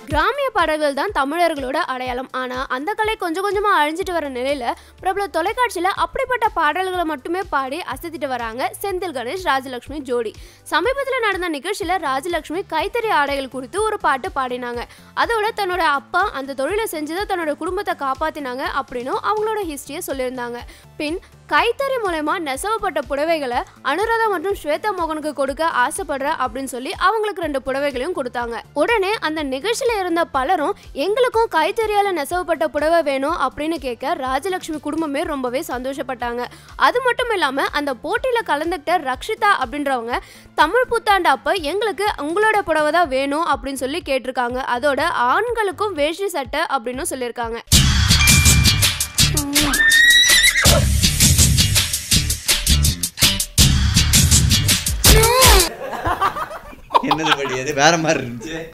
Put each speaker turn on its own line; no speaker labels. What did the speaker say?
கிராமிய பாடல்கள் தான் தமிழர்களோட அடையாளம் ஆனா அந்த கலை கொஞ்சம் கொஞ்சமா அழிஞ்சிட்டு வர நிலையில பிரபல தொலைக்காட்சியில அப்படிப்பட்ட பாடல்களை மட்டுமே பாடி அசத்திட்டு வராங்க செந்தில் கணேஷ் ராஜலட்சுமி ஜோடி சமீபத்தில் நடந்த நிகழ்ச்சியில ராஜலட்சுமி கைத்தறி ஆடைகள் குறித்து ஒரு பாட்டு பாடினாங்க அதோட தன்னோட அப்பா அந்த தொழிலை செஞ்சதை தன்னோட குடும்பத்தை காப்பாத்தினாங்க அப்படின்னும் அவங்களோட ஹிஸ்டரியை சொல்லியிருந்தாங்க பின் கைத்தறி மூலயமா நெசவப்பட்ட புடவைகளை அனுராதா மற்றும் ஸ்வேதா மோகனுக்கு கொடுக்க ஆசைப்படுற அப்படின்னு சொல்லி அவங்களுக்கு ரெண்டு புடவைகளையும் கொடுத்தாங்க உடனே அந்த நிகழ்ச்சியில இருந்த பலரும் எங்களுக்கும் கைத்தறியால நெசவப்பட்ட புடவை வேணும் அப்படின்னு கேட்க ராஜலட்சுமி குடும்பமே ரொம்பவே சந்தோஷப்பட்டாங்க அது மட்டும் இல்லாம அந்த போட்டியில கலந்துக்கிட்ட ரக்ஷிதா அப்படின்றவங்க தமிழ் புத்தாண்டு அப்ப எங்களுக்கு உங்களோட புடவை தான் வேணும் அப்படின்னு சொல்லி கேட்டிருக்காங்க அதோட ஆண்களுக்கும் வேஷ்டி சட்டை அப்படின்னு சொல்லியிருக்காங்க
என்னது படி அது வேற மாதிரி இருந்துச்சு